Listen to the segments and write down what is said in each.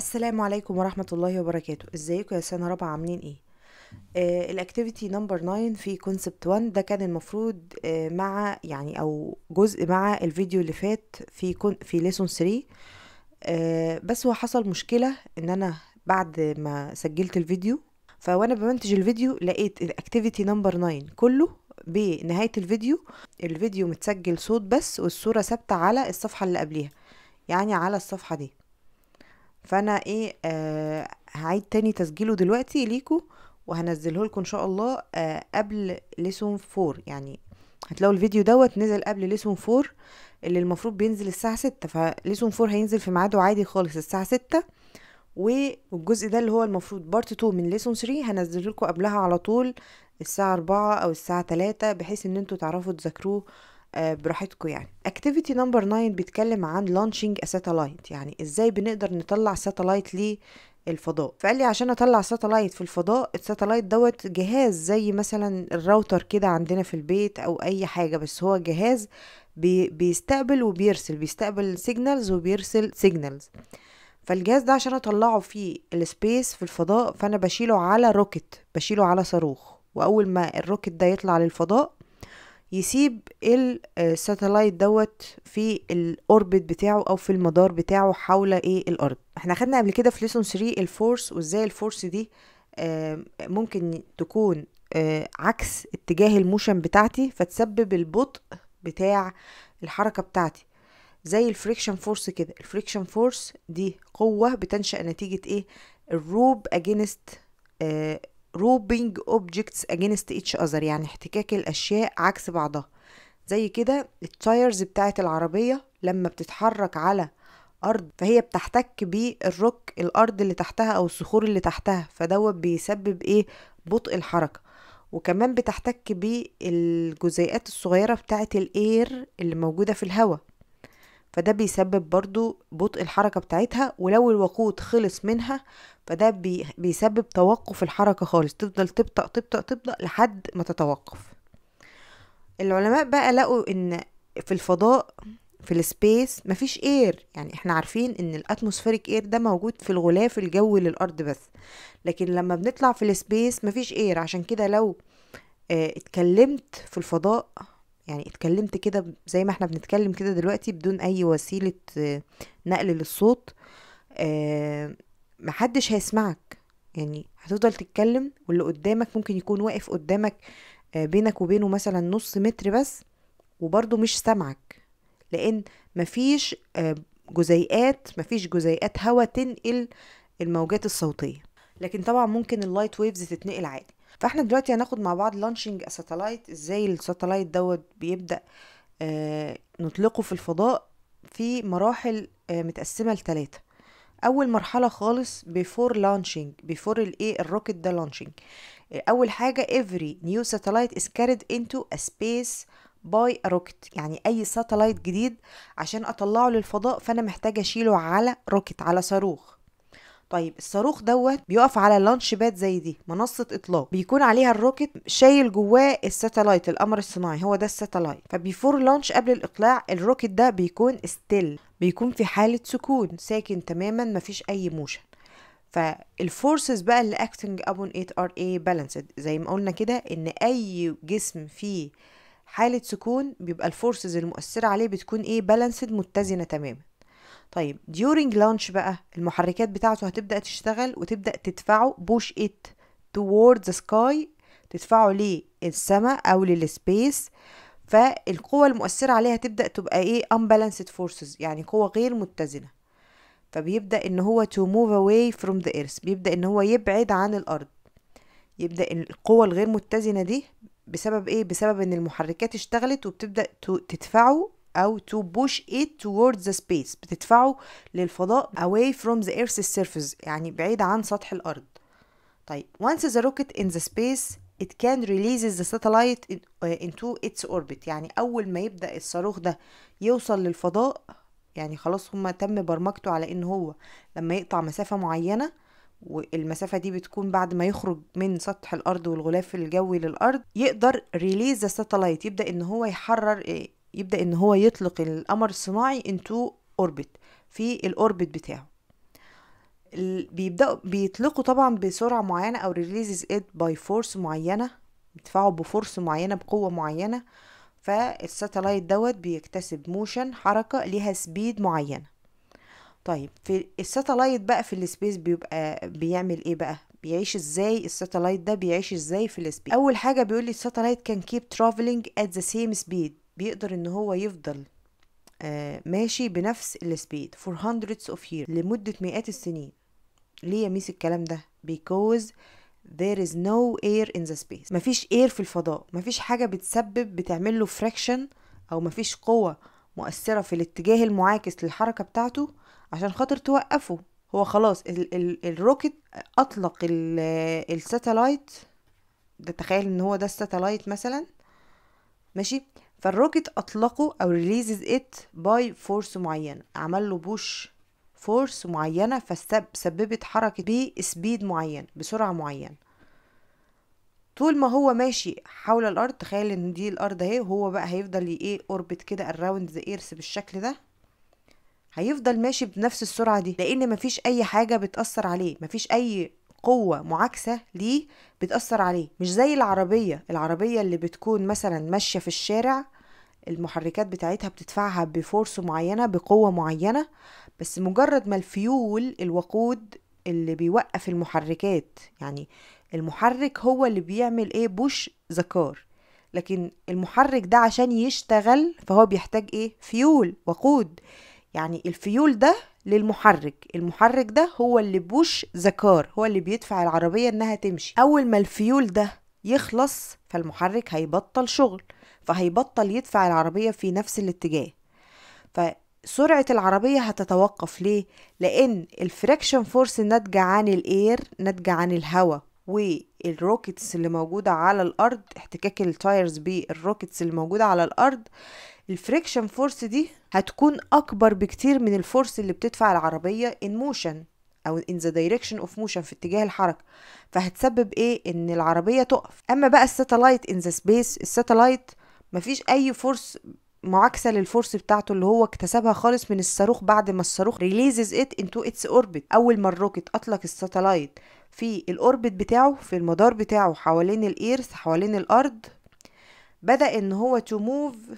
السلام عليكم ورحمة الله وبركاته ازيكم يا سنة رابعة عاملين ايه آه الاكتيفيتي نمبر 9 في كونسبت 1 ده كان المفروض آه مع يعني او جزء مع الفيديو اللي فات في كون في ليسون 3 آه بس هو حصل مشكلة ان انا بعد ما سجلت الفيديو فوانا بمنتج الفيديو لقيت الاكتيفيتي نمبر 9 كله بنهاية الفيديو الفيديو متسجل صوت بس والصورة ثابتة على الصفحة اللي قبليها يعني على الصفحة دي فانا ايه آه هعيد تاني تسجيله دلوقتي ليكو وهنزله لكم ان شاء الله آه قبل ليسون فور يعني هتلاقوا الفيديو دوت نزل قبل ليسون فور اللي المفروض بينزل الساعة ستة فليسون فور هينزل في ميعاده عادي خالص الساعة ستة والجزء ده اللي هو المفروض بارت 2 من ليسون 3 هنزل لكم قبلها على طول الساعة أربعة أو الساعة تلاتة بحيث إن انتوا تعرفوا تذاكروه آه براحتكم يعني activity number 9 بيتكلم عن launching a satellite يعني ازاي بنقدر نطلع ساتلايت للفضاء فقال لي عشان اطلع ساتلايت في الفضاء الساتلايت دوت جهاز زي مثلا الراوتر كده عندنا في البيت او اي حاجة بس هو جهاز بي بيستقبل وبيرسل بيستقبل سيجنالز وبيرسل سيجنالز فالجهاز ده عشان اطلعه في السبيس في الفضاء فانا بشيله على روكت بشيله على صاروخ واول ما الروكت ده يطلع للفضاء يسيب الساتلايت دوت في الاوربت بتاعه او في المدار بتاعه حول ايه الارض احنا خدنا قبل كده في ليسون 3 الفورس وازاي الفورس دي آه ممكن تكون آه عكس اتجاه الموشن بتاعتي فتسبب البطء بتاع الحركة بتاعتي زي الفريكشن فورس كده الفريكشن فورس دي قوة بتنشأ نتيجة ايه الروب اجينست آه روبينج اوبجكتس اجينست ايتش اذر يعني احتكاك الاشياء عكس بعضها زي كده التايرز بتاعه العربيه لما بتتحرك على ارض فهي بتحتك بالروك الارض اللي تحتها او الصخور اللي تحتها فدوت بيسبب ايه بطء الحركه وكمان بتحتك بالجزيئات الصغيره بتاعه الاير اللي موجوده في الهواء فده بيسبب برضو بطء الحركة بتاعتها ولو الوقود خلص منها فده بي بيسبب توقف الحركة خالص تفضل تبطأ تبطأ تبطأ لحد ما تتوقف العلماء بقى لقوا ان في الفضاء في السبيس مفيش اير يعني احنا عارفين ان الاتموسفيريك اير ده موجود في الغلاف الجوي للارض بس لكن لما بنطلع في السبيس مفيش اير عشان كده لو اه اتكلمت في الفضاء يعني اتكلمت كده زي ما احنا بنتكلم كده دلوقتي بدون اي وسيلة نقل للصوت اه محدش هيسمعك يعني هتفضل تتكلم واللي قدامك ممكن يكون واقف قدامك اه بينك وبينه مثلا نص متر بس وبرضه مش سامعك لان مفيش اه جزيئات مفيش جزيئات هوا تنقل الموجات الصوتية لكن طبعا ممكن اللايت ويفز تتنقل عادي فاحنا دلوقتي هناخد مع بعض لانشنج ساتلايت ازاي الساتلايت دوت بيبدا آه نطلقه في الفضاء في مراحل آه متقسمه لثلاثه اول مرحله خالص بيفور لانشنج بيفور الايه الروكت ده لانشنج اول حاجه every new satellite is carried into a space by a rocket يعني اي ساتلايت جديد عشان اطلعه للفضاء فانا محتاجه اشيله على روكت على صاروخ طيب الصاروخ دوت بيقف على لانش باد زي دي منصة اطلاق بيكون عليها الروكت شايل جواه الساتلايت القمر الصناعي هو ده الساتلايت فبيفور لانش قبل الاقلاع الروكت ده بيكون ستيل بيكون في حالة سكون ساكن تماما مفيش اي موشن فالفورسز بقى اللي acting upon it are a balanced زي ما قلنا كده ان اي جسم فيه حالة سكون بيبقى الفورسز المؤثرة عليه بتكون ايه بالانسد متزنة تماما طيب during launch بقى المحركات بتاعته هتبدأ تشتغل وتبدأ تدفعه push it toward the sky تدفعه للسماء أو للسبيس فالقوة المؤثرة عليها تبدأ تبقى ايه unbalanced forces يعني قوة غير متزنة فبيبدأ ان هو to move away from the earth بيبدأ ان هو يبعد عن الأرض يبدأ القوة الغير متزنة دي بسبب ايه بسبب ان المحركات اشتغلت وبتبدأ تدفعه أو to push it towards the space بتدفعه للفضاء away from the earth's surface يعني بعيد عن سطح الأرض طيب once the rocket in the space it can release the satellite in, uh, into its orbit يعني أول ما يبدأ الصاروخ ده يوصل للفضاء يعني خلاص هما تم برمجته على إن هو لما يقطع مسافة معينة والمسافة دي بتكون بعد ما يخرج من سطح الأرض والغلاف الجوي للأرض يقدر release the satellite يبدأ إن هو يحرر إيه يبدأ ان هو يطلق القمر الصناعي into orbit في الاوربت بتاعه ال- بيبداوا بيطلقوا طبعا بسرعه معينه او releases it by force معينه بيدفعوا بفورس معينه بقوه معينه فالساتلايت دوت بيكتسب موشن حركه ليها سبيد معينه طيب في الساتلايت بقى في السبيس بيبقى بيعمل ايه بقى بيعيش ازاي الساتلايت ده بيعيش ازاي في السبيس اول حاجه بيقول لي الساتلايت كان keep traveling at the same speed بيقدر ان هو يفضل آه ماشي بنفس السبيد for hundreds of years لمدة مئات السنين ليه يا ميس الكلام ده because there is no air in the space مفيش air في الفضاء مفيش حاجة بتسبب بتعمل له friction أو مفيش قوة مؤثرة في الاتجاه المعاكس للحركة بتاعته عشان خاطر توقفه هو خلاص ال ال الروكت أطلق ال- الساتلايت ده تخيل ان هو ده الساتلايت مثلا ماشي فالروكت اطلقه او ريليزز ات باي فورس معينه عمل له بوش فورس معينه فسببت حركه بسبيد معين بسرعه معينه طول ما هو ماشي حول الارض تخيل ان دي الارض اهي وهو بقى هيفضل ي- ايه اوربت كده اراوند ذا ايرث بالشكل ده هيفضل ماشي بنفس السرعه دي لان مفيش اي حاجه بتاثر عليه مفيش اي قوه معاكسه ليه بتاثر عليه مش زي العربيه العربيه اللي بتكون مثلا ماشيه في الشارع المحركات بتاعتها بتدفعها بفورس معينه بقوه معينه بس مجرد ما الفيول الوقود اللي بيوقف المحركات يعني المحرك هو اللي بيعمل ايه بوش ذكار لكن المحرك ده عشان يشتغل فهو بيحتاج ايه فيول وقود يعني الفيول ده للمحرك المحرك ده هو اللي بوش ذكار هو اللي بيدفع العربية انها تمشي اول ما الفيول ده يخلص فالمحرك هيبطل شغل فهيبطل يدفع العربية في نفس الاتجاه فسرعة العربية هتتوقف ليه؟ لأن الفريكشن فورس ناتجة عن الإير ناتجة عن الهواء والروكتس اللي موجودة على الأرض احتكاك التايرز بالروكتس اللي موجودة على الأرض الفريكشن فورس دي هتكون أكبر بكتير من الفورس اللي بتدفع العربية in motion أو in the direction of motion في اتجاه الحركة فهتسبب إيه إن العربية تقف أما بقى الساتلايت in the space الساتلايت مفيش أي فورس معاكسة للفورس بتاعته اللي هو اكتسبها خالص من الصاروخ بعد ما الصاروخ releases it into its orbit أول ما الروكت أطلق الساتلايت في الأوربت بتاعه في المدار بتاعه حوالين الإيرث حوالين الأرض بدأ إن هو to move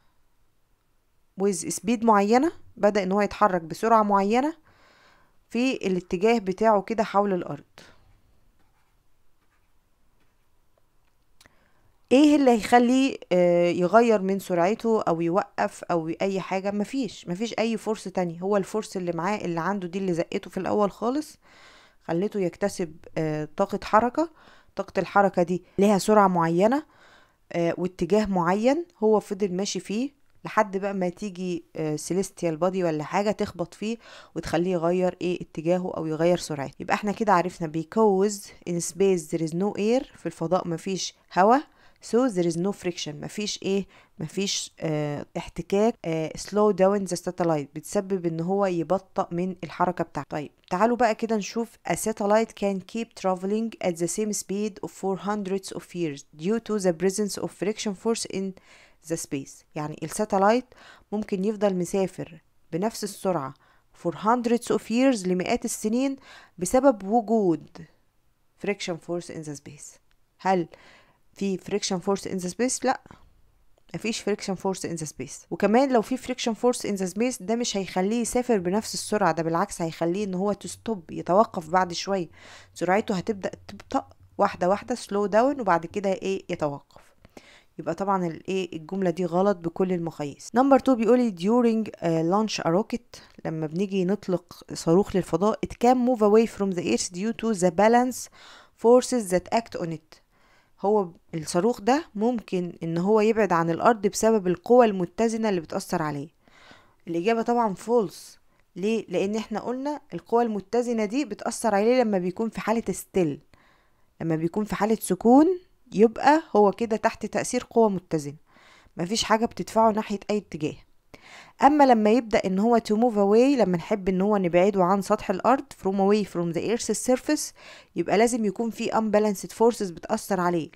with speed معينة بدأ إن هو يتحرك بسرعة معينة في الاتجاه بتاعه كده حول الأرض ايه اللي هيخليه آه، يغير من سرعته او يوقف او اي حاجة مفيش مفيش اي فرص تانية هو الفرص اللي معاه اللي عنده دي اللي زقته في الاول خالص خلته يكتسب آه، طاقة حركة طاقة الحركة دي ليها سرعة معينة آه، واتجاه معين هو فضل ماشي فيه لحد بقى ما تيجي سيليستيال بادي ولا حاجة تخبط فيه وتخليه يغير ايه اتجاهه او يغير سرعته يبقى احنا كده عرفنا because in space there is no air في الفضاء مفيش هوا so there is no friction مفيش ايه مفيش اه احتكاك اه slow down the satellite بتسبب ان هو يبطأ من الحركة بتاعته طيب تعالوا بقى كده نشوف a satellite can keep traveling at the same speed for hundreds of years due to the presence of friction force in the space يعني الساتلايت ممكن يفضل مسافر بنفس السرعة for hundreds of years لمئات السنين بسبب وجود friction force in the space هل في friction force in the space لا مفيش friction force in the space وكمان لو في friction force in the space ده مش هيخليه يسافر بنفس السرعة ده بالعكس هيخليه ان هو to stop يتوقف بعد شوية سرعته هتبدأ تبطأ واحدة واحدة slow down وبعد كده ايه يتوقف يبقى طبعا الايه الجمله دي غلط بكل المقاييس نمبر 2 بيقول during uh, launch a rocket لما بنيجي نطلق صاروخ للفضاء it can move away from the earth due to the balance forces that act on it هو الصاروخ ده ممكن ان هو يبعد عن الارض بسبب القوى المتزنه اللي بتاثر عليه الاجابه طبعا فولس ليه لان احنا قلنا القوى المتزنه دي بتاثر عليه لما بيكون في حاله ستيل لما بيكون في حاله سكون يبقى هو كده تحت تأثير قوة متزنة مفيش حاجة بتدفعه ناحية أي اتجاه أما لما يبدأ إن هو to move away لما نحب إن هو نبعده عن سطح الأرض from away from the earth's surface يبقى لازم يكون في unbalanced forces بتأثر عليه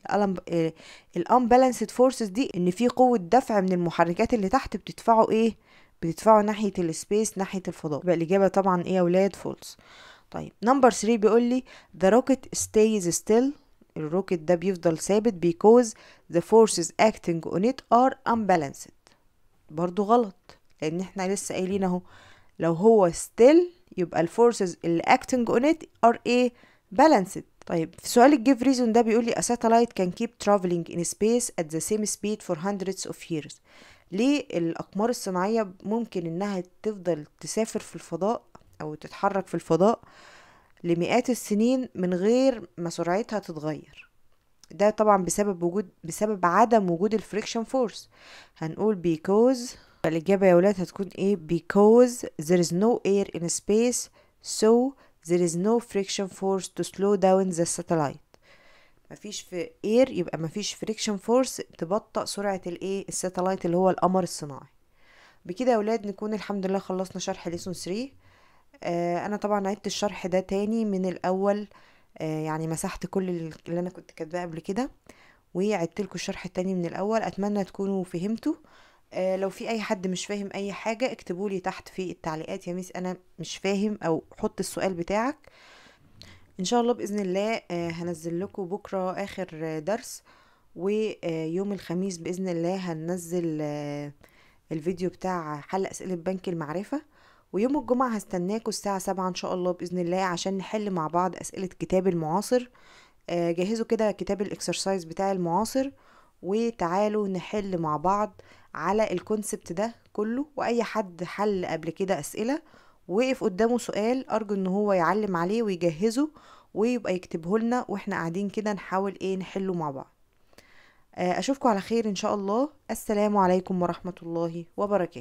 ال unbalanced forces دي إن في قوة دفع من المحركات اللي تحت بتدفعه إيه بتدفعه ناحية السبيس ناحية الفضاء يبقى الإجابة طبعا إيه يا ولاد فولس طيب نمبر 3 بيقول لي the rocket stays still الروكت ده بيفضل ثابت because the forces acting on it are unbalanced برضو غلط لان احنا لسه قايلين اهو لو هو still يبقى الفورسز اللي acting on it are ايه balanced طيب في سؤال الجيف ريزون ده بيقول لي a satellite can keep traveling in space at the same speed for hundreds of years ليه الأقمار الصناعية ممكن إنها تفضل تسافر في الفضاء أو تتحرك في الفضاء لمئات السنين من غير ما سرعتها تتغير ده طبعا بسبب وجود بسبب عدم وجود الفريكشن فورس هنقول because الإجابة يا ولاد هتكون ايه because there is no air in space so there is no friction force to slow down the satellite مفيش في اير يبقى مفيش فريكشن فورس تبطأ سرعة الايه الساتلايت اللي هو القمر الصناعي بكده يا ولاد نكون الحمد لله خلصنا شرح ليسون 3 آه انا طبعا عدت الشرح ده تاني من الاول آه يعني مسحت كل اللي انا كنت كاتباه قبل كده وعدت لكم الشرح التاني من الاول اتمنى تكونوا فهمتوا آه لو في اي حد مش فاهم اي حاجه اكتبوا لي تحت في التعليقات يا ميس انا مش فاهم او حط السؤال بتاعك ان شاء الله باذن الله آه هنزل لكم بكره اخر درس ويوم الخميس باذن الله هننزل آه الفيديو بتاع حل اسئله بنك المعرفه ويوم الجمعة هستناكوا الساعة سبعة ان شاء الله بإذن الله عشان نحل مع بعض أسئلة كتاب المعاصر آه جهزوا كده كتاب الاكسرسايز بتاع المعاصر وتعالوا نحل مع بعض على الكونسبت ده كله واي حد حل قبل كده اسئله وقف قدامه سؤال ارجو ان هو يعلم عليه ويجهزه ويبقى يكتبه لنا واحنا قاعدين كده نحاول ايه نحله مع بعض اشوفكم على خير ان شاء الله السلام عليكم ورحمه الله وبركاته